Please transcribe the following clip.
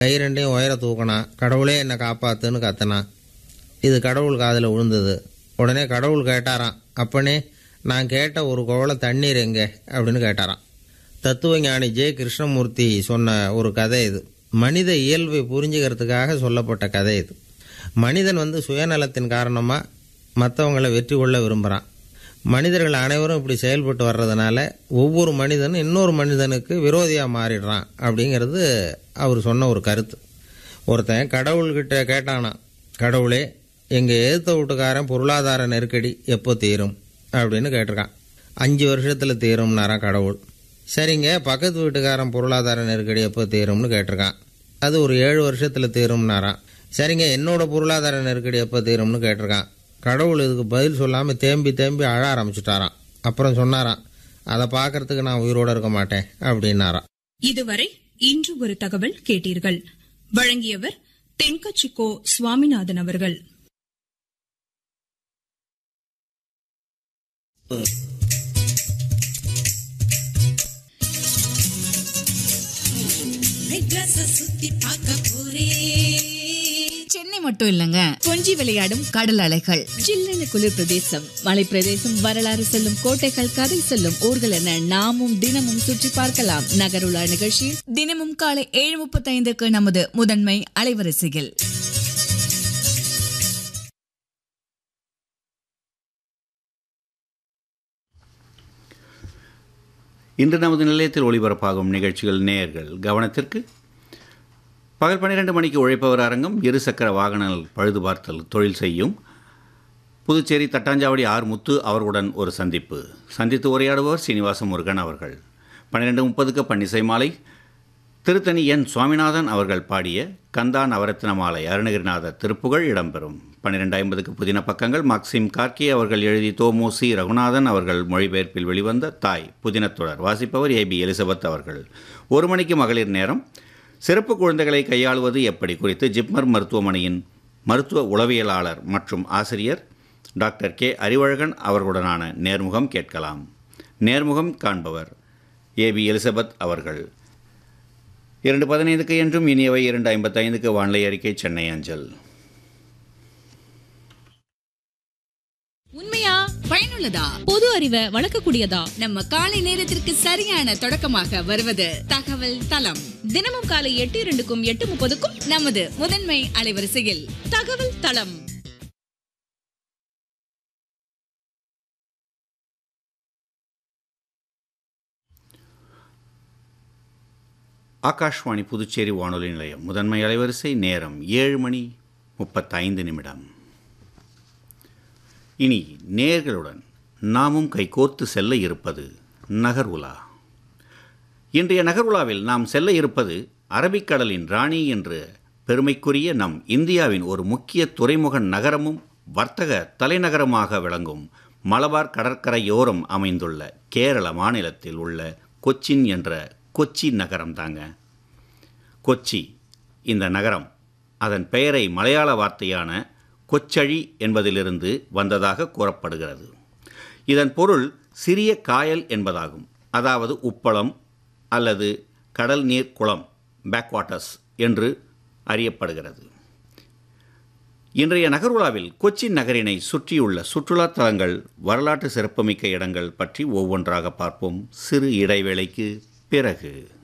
கை ரெண்டையும் உயர தூக்கினான் கடவுளே என்னை காப்பாத்துன்னு கத்தினான் இது கடவுள் காதில் விழுந்தது உடனே கடவுள் கேட்டாராம் அப்பனே நான் கேட்ட ஒரு குவளை தண்ணீர் எங்கே அப்படின்னு கேட்டாராம் தத்துவ ஞானி ஜே கிருஷ்ணமூர்த்தி சொன்ன ஒரு கதை இது மனித இயல்பை புரிஞ்சுக்கிறதுக்காக சொல்லப்பட்ட கதை இது மனிதன் வந்து சுயநலத்தின் காரணமாக மற்றவங்களை வெற்றி கொள்ள விரும்புகிறான் மனிதர்கள் அனைவரும் இப்படி செயல்பட்டு வர்றதுனால ஒவ்வொரு மனிதனும் இன்னொரு மனிதனுக்கு விரோதியாக மாறிடுறான் அப்படிங்கிறது அவர் சொன்ன ஒரு கருத்து ஒருத்தன் கடவுள்கிட்ட கேட்டானாம் கடவுளே எங்கள் எதிர்த்த வீட்டுக்காரன் பொருளாதார நெருக்கடி எப்போ தீரும் அப்படின்னு கேட்டிருக்கான் அஞ்சு வருஷத்தில் தீரும்னாராம் கடவுள் சரிங்க பக்கத்து வீட்டுக்காரன் பொருளாதார நெருக்கடி எப்போ தீரும்னு கேட்டிருக்கான் அது ஒரு ஏழு வருஷத்தில் தீரும்னாராம் சரிங்க என்னோட பொருளாதார நெருக்கடி எப்போ தீரும்னு கேட்டிருக்கான் கடவுள் இதுக்கு பதில் சொல்லாமல் தேம்பி தேம்பி அழ ஆரம்பிச்சுட்டாராம் அப்புறம் சொன்னாராம் அதை பார்க்கறதுக்கு நான் உயிரோடு இருக்க மாட்டேன் அப்படின்னாராம் இதுவரை இன்று ஒரு தகவல் கேட்டீர்கள் வழங்கியவர் தென்கச்சிக்கோ சுவாமிநாதன் அவர்கள் சென்னை மட்டும் இல்லங்க கொஞ்சி விளையாடும் கடல் அலைகள் ஜில்லென குளிர் பிரதேசம் மலை பிரதேசம் வரலாறு சொல்லும் கோட்டைகள் கதை சொல்லும் ஊர்கள் என நாமும் தினமும் சுற்றி பார்க்கலாம் நகருலா நிகழ்ச்சியில் தினமும் காலை ஏழு முப்பத்தைந்துக்கு நமது முதன்மை அலைவரிசையில் இன்று நமது நிலையத்தில் ஒளிபரப்பாகும் நிகழ்ச்சிகள் நேயர்கள் கவனத்திற்கு பகல் பன்னிரண்டு மணிக்கு உழைப்பவர் அரங்கம் இருசக்கர வாகனங்கள் பழுது பார்த்தல் தொழில் செய்யும் புதுச்சேரி தட்டாஞ்சாவடி ஆர் முத்து அவர்களுடன் ஒரு சந்திப்பு சந்தித்து உரையாடுபவர் சீனிவாச முருகன் அவர்கள் பன்னிரெண்டு முப்பதுக்கு பன்னிசை மாலை திருத்தணி என் சுவாமிநாதன் அவர்கள் பாடிய கந்தா நவரத்ன மாலை அருணகிரிநாத திருப்புகழ் இடம்பெறும் பன்னிரெண்டு ஐம்பதுக்கு புதின பக்கங்கள் மாக்சிம் கார்கி அவர்கள் எழுதி தோமோசி ரகுநாதன் அவர்கள் மொழிபெயர்ப்பில் வெளிவந்த தாய் புதினத்தொடர் வாசிப்பவர் ஏபி எலிசபெத் அவர்கள் ஒரு மணிக்கு மகளிர் நேரம் சிறப்பு குழந்தைகளை கையாளுவது எப்படி குறித்து ஜிப்மர் மருத்துவமனையின் மருத்துவ உளவியலாளர் மற்றும் ஆசிரியர் டாக்டர் கே அறிவழகன் அவர்களுடனான நேர்முகம் கேட்கலாம் நேர்முகம் காண்பவர் ஏபி எலிசபெத் அவர்கள் இரண்டு பதினைந்துக்கு என்றும் இனியவை இரண்டு ஐம்பத்தைந்துக்கு வானிலை அறிக்கை சென்னை அஞ்சல் உண்மையா பயனுள்ளதா பொது அறிவை வளர்க்கக்கூடியதா நம்ம காலை நேரத்திற்கு சரியான தொடக்கமாக வருவது தகவல் தளம் தினமும் காலை எட்டு இரண்டுக்கும் எட்டு முப்பதுக்கும் நமது முதன்மை அலைவரிசையில் தகவல் தளம் ஆகாஷ்வாணி புதுச்சேரி வானொலி நிலையம் முதன்மை அலைவரிசை நேரம் ஏழு மணி முப்பத்தைந்து நிமிடம் இனி நேர்களுடன் நாமும் கைகோர்த்து செல்ல இருப்பது நகர் உலா இன்றைய நகர் உலாவில் நாம் செல்ல இருப்பது அரபிக்கடலின் ராணி என்று பெருமைக்குரிய நம் இந்தியாவின் ஒரு முக்கிய துறைமுக நகரமும் வர்த்தக தலைநகரமாக விளங்கும் மலபார் கடற்கரையோரம் அமைந்துள்ள கேரள மாநிலத்தில் உள்ள கொச்சின் என்ற கொச்சி நகரம் தாங்க கொச்சி இந்த நகரம் அதன் பெயரை மலையாள வார்த்தையான கொச்சழி என்பதிலிருந்து வந்ததாக கூறப்படுகிறது இதன் பொருள் சிறிய காயல் என்பதாகும் அதாவது உப்பளம் அல்லது கடல் நீர் குளம் பேக்வாட்டர்ஸ் என்று அறியப்படுகிறது இன்றைய நகர்வுலாவில் கொச்சின் நகரினை சுற்றியுள்ள சுற்றுலா தலங்கள் வரலாற்று சிறப்புமிக்க இடங்கள் பற்றி ஒவ்வொன்றாக பார்ப்போம் சிறு இடைவேளைக்கு பிறகு